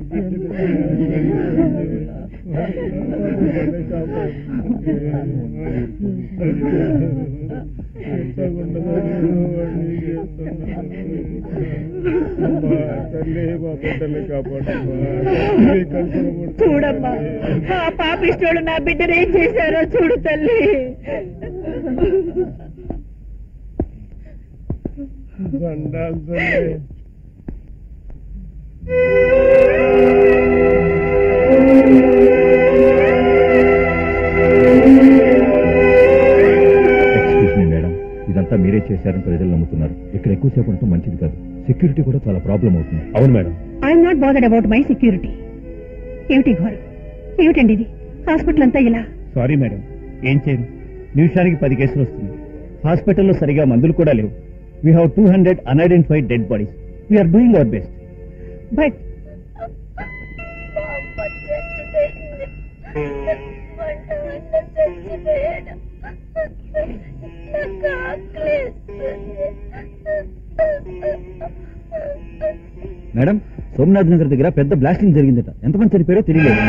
చూడమ్మా ఆ పాపిష్టోళ్ళు నా బిడ్డను ఏం చేశారో చూడు తల్లి ఎక్స్క్యూజ్ మీ మేడం ఇదంతా మీరే చేశారని ప్రజలు నమ్ముతున్నారు ఇక్కడ ఎక్కువసేపు ఉండటం మంచిది కాదు సెక్యూరిటీ కూడా చాలా ప్రాబ్లం అవుతుంది అవును madam I'm not bothered about my security ఏమిటి ఘోరం ఏమిటండి ఇది హాస్పిటల్ అంతా ఇలా సారీ మేడం ఏం చేయను నిమిషానికి పది కేసులు వస్తుంది హాస్పిటల్లో సరిగా మందులు కూడా లేవు we have two hundred unidentified dead bodies we're doing our best but madam Somnath Nagar దగ్గర పెద్ద బ్లాస్టింగ్ జరిగిందట ఎంతమంది చనిపోయారో తెలియలేదు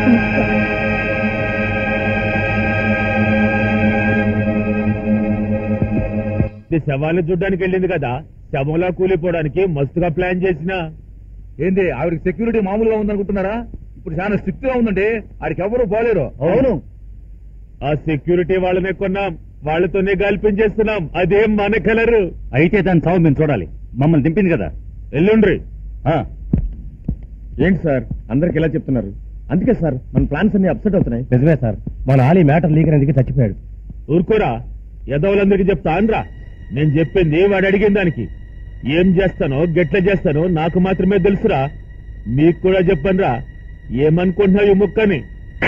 ఇది శవాన్ని చూడడానికి వెళ్ళింది కదా శవంలా కూలిపోవడానికి మస్తుగా ప్లాన్ చేసిన ఏంది ఆవిడకి సెక్యూరిటీ మామూలుగా ఉందనుకుంటున్నారా ఇప్పుడు చాలా స్ట్రిక్ట్ గా ఉందండి ఆడికి ఎవరు పోలేరు అవును ఆ సెక్యూరిటీ వాళ్ళనే కొన్నాం వాళ్ళతోనే గాల్పించేస్తున్నాం అదేం మన కలరు అయితే దాని చావు మేము చూడాలి మమ్మల్ని దింపింది కదా ఎల్లుండ్రి ఏంటి సార్ అందరికి ఎలా చెప్తున్నారు అందుకే సార్ మన ప్లాన్స్ అన్ని అప్సెట్ అవుతున్నాయి నిజమే సార్ మన ఆలి మ్యాటర్ లీక్ అందుకే చచ్చిపోయాడు ఊరుకోరా యదవులందరికీ చెప్తా అనరా నేను చెప్పింది వాడు అడిగిన దానికి ఏం చేస్తానో గెట్ల చేస్తానో నాకు మాత్రమే తెలుసురా మీకు కూడా చెప్పనురా ఏమనుకుంటున్నావు ఈ ముక్కని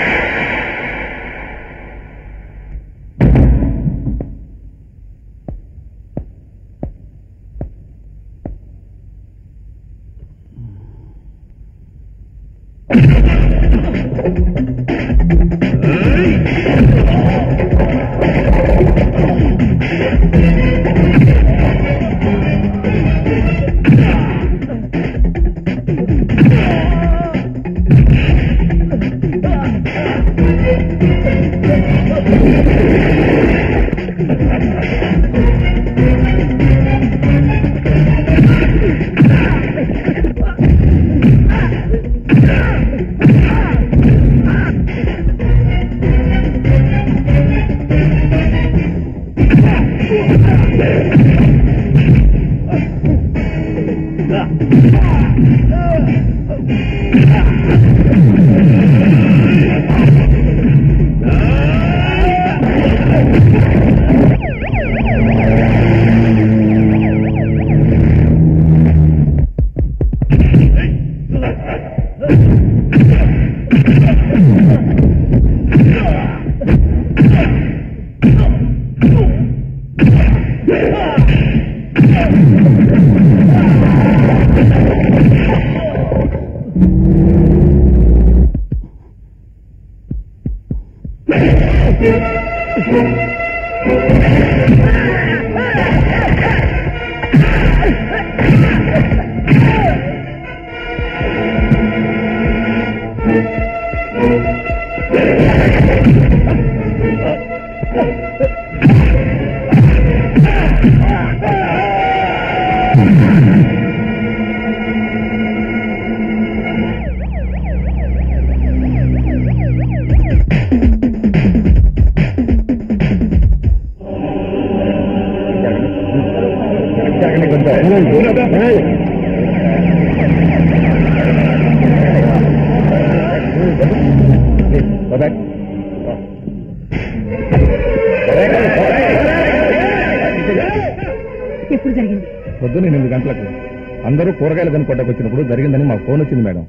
ఎప్పుడు జరిగింది పొద్దున్న ఎనిమిది గంటలకు అందరూ కూరగాయలు కనుక్కోటకు వచ్చినప్పుడు జరిగిందని మాకు ఫోన్ వచ్చింది మేడం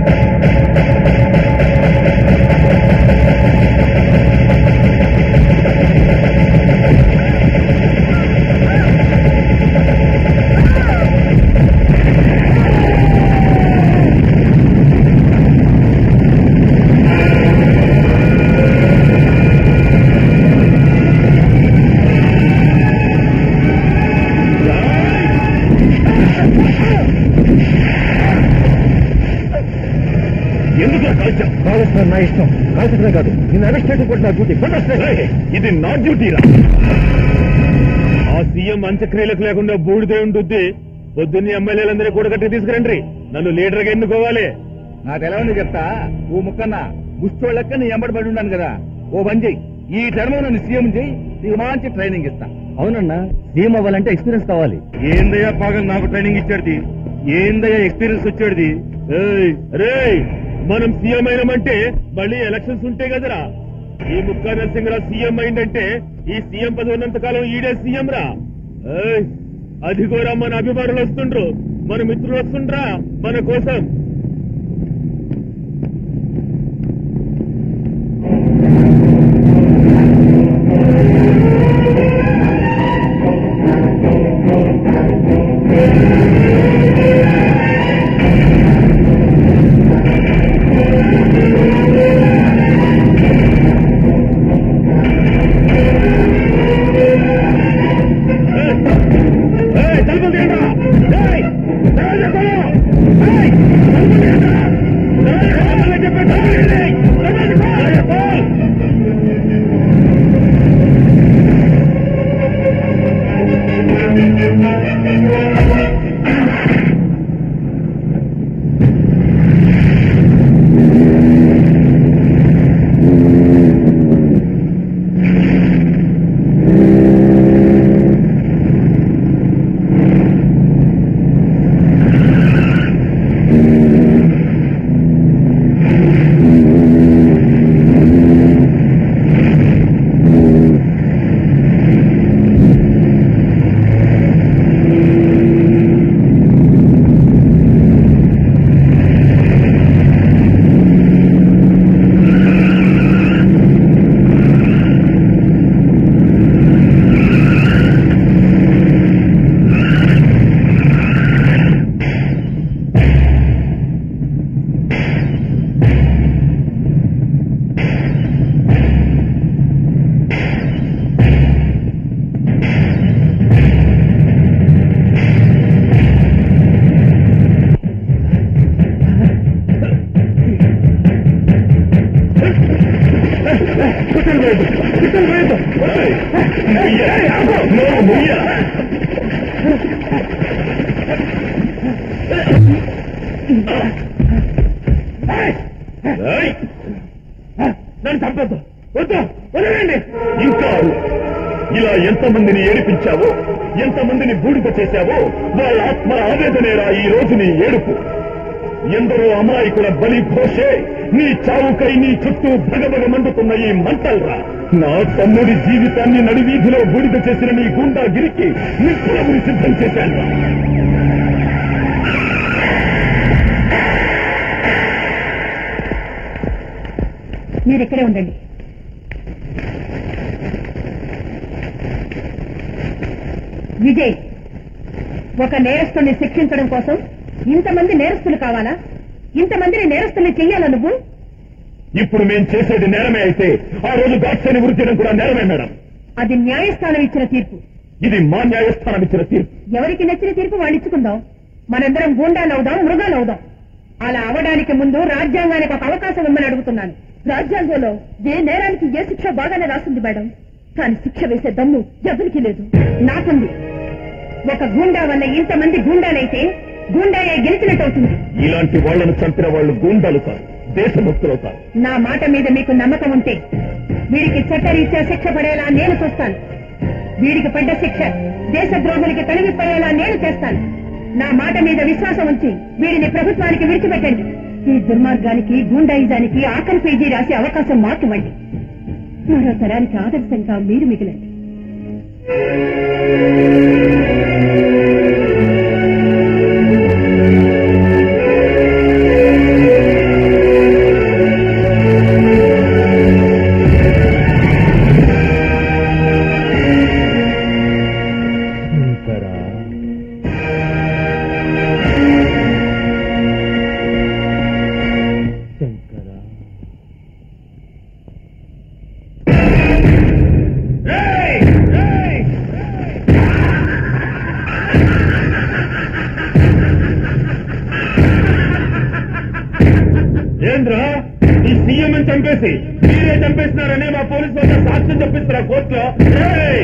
Right. నా ఇష్టం కాల్చడమే కాదు నేను అరెస్ట్ చేయడం కూడా నా డ్యూటీ ఏయ్, ఇది నా డ్యూటీ రా ఆ సీఎం అంత్యక్రియలకు లేకుండా బూడిదే ఉంటుంది పొద్దున్నే ఎమ్మెల్యేలందరూ కూడగట్టి తీసుకురండి నన్ను లీడర్ గా ఎన్నుకోవాలి నాకు ఎలా ఉంది చెప్తా ఓ ముక్కన్న ముష్టోళ్ళక్క నీ ఎంబడి పడి ఉన్నాను కదా ఓ పని చెయ్యి ఈ టర్మ్ నన్ను సీఎం చెయ్యి నీకు మంచి ట్రైనింగ్ ఇస్తా అవునన్నా సీఎం అవ్వాలంటే ఎక్స్పీరియన్స్ కావాలి ఏందయ్యా పాగల్ నాకు ట్రైనింగ్ ఇచ్చాడుది ఏందయ్యా ఎక్స్పీరియన్స్ వచ్చాడుది ఏయ్, రేయ్ మనం సీఎం అయినామంటే మళ్ళీ ఎలక్షన్స్ ఉంటాయి కదరా ఈ ముక్కా నరసింహరావు సీఎం అయిందంటే ఈ సీఎం పదవి ఉన్నంత కాలం ఈడే సీఎం రా ఏయ్, అదిగోరా మన అభిమానులు వస్తుండ్రు మన మిత్రులు వస్తుండ్రా మన కోసం ఏయ్, తలుపులు తీయండిరా. ఏయ్, దర్వాజా खोलो. ఏయ్, తలుపులు తీయండిరా. దర్వాజా खोलो, చెప్పే తలుపులు తీయండి. దర్వాజా खोलो. खोल. ఏయ్! నన్ను చంపొద్దు వద్దు వదలండి ఇంకా ఇలా ఎంతమందిని ఏడిపించావో ఎంతమందిని బూడిద చేశావో వాళ్ళ ఆత్మ ఆవేదనేరా ఈ రోజు నీ ఏడుపు ఎందరో అమాయకుల బలి ఘోషే నీ చావుకై నీ చుట్టూ భగభగ మండుతున్న ఈ మంటల్రా నా తమ్ముడి జీవితాన్ని నడివీధిలో బూడిద చేసిన నీ గుండాగిరికి నిప్పులముని సిద్ధం చేశాను మీరు ఇక్కడే ఉండండి విజయ్ ఒక నేరస్తుని శిక్షించడం కోసం ఇంతమంది నేరస్తులు కావాలా ఇంతమందిని నేరస్తుల్ని చెయ్యాలా నువ్వు ఇప్పుడు మేం చేసేది నేరమే అయితే ఆ రోజు గాడ్సేని వృత్తి చేయడం కూడా నేరమే మేడం అది న్యాయస్థానం ఇచ్చిన తీర్పు ఇది మా న్యాయస్థానం ఇచ్చిన తీర్పు ఎవరికి నచ్చిన తీర్పు వాళ్ళు ఇచ్చుకుందాం మనందరం గూండాలవుదాం మృగాలవుదాం అలా అవడానికి ముందు రాజ్యాంగానికి ఒక అవకాశం ఇమ్మని అడుగుతున్నాను రాజ్యాంగంలో ఏ నేరానికి ఏ శిక్ష బాగానే రాసింది మేడం కానీ శిక్ష వేసే దమ్ము ఎవరికి లేదు నాకుంది ఒక గూండా వల్ల ఇంతమంది గూండాలైతే గూండాయే గెలిచినట్టవుతుంది ఇలాంటి వాళ్లను చంపిన వాళ్ళు గూండాలు కాదు దేశభక్తులు కాదు నా మాట మీద మీకు నమ్మకం ఉంటే వీడికి చట్టరీత్యా శిక్ష పడేలా నేను చూస్తాను వీడికి పడ్డ శిక్ష దేశద్రోహులకి తొలగి పడేలా నేను చేస్తాను నా మాట మీద విశ్వాసం ఉంచి వీడిని ప్రభుత్వానికి విడిచిపెట్టండి ఈ దుర్మార్గానికి గూండాయిజానికి ఆఖరి పేజీ రాసే అవకాశం మాకివ్వండి మరో తరానికి ఆదర్శంగా మీరు మిగిలండి శంకరా శంకరా ఏయ్! ఏయ్! చేస్తారా కోర్టులో ఏయ్!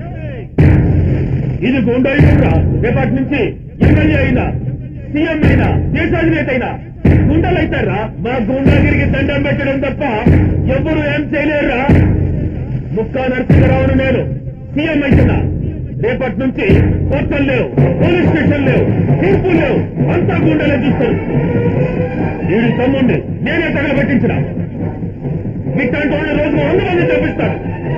ఇది గుండాయిరా రేపటి నుంచి ఎమ్మెల్యే అయినా సీఎం అయినా దేశాధినేత అయినా గుండెలైతారా మా గుండాగిరికి దండం పెట్టడం తప్ప ఎవరు ఏం చేయలేరురా ముక్కా నరసింహరావును నేను సీఎం అయితున్నా రేపటి నుంచి కోర్టులు లేవు పోలీస్ స్టేషన్ లేవు తీర్పు లేవు అంతా గుండెలే చూస్తారు వీడి తమ్ముండి నేనే తగలబెట్టించిన ఇట్లాంటి వాళ్ళు రోజు వంద మంది చూపిస్తాను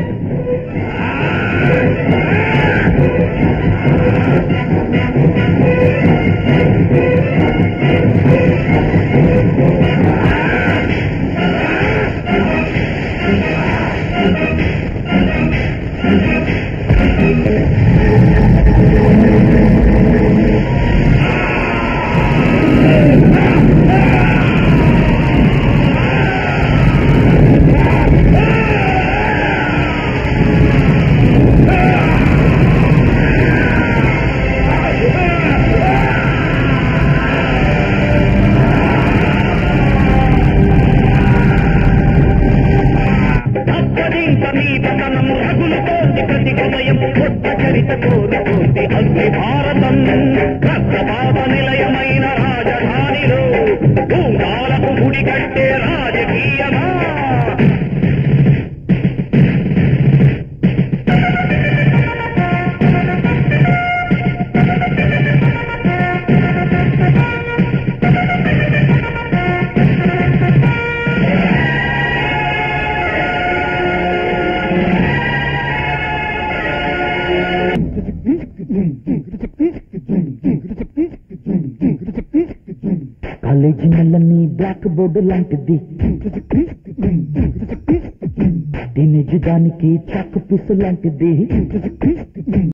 అప్పదింక మీ పతనం రగులు కోసి ప్రతి హృదయం కొత్త చరిత కోరుకోటి అగ్ని భారతం రక్తపాత నిలయమైన రాజధానిలో భూమాలకు గుడి కట్టే రాజకీయమా కాలేజీ నెలని బ్లాక్ బోర్డు లాంటిది టీనేజ్ దానికి చాకు పీసు లాంటిది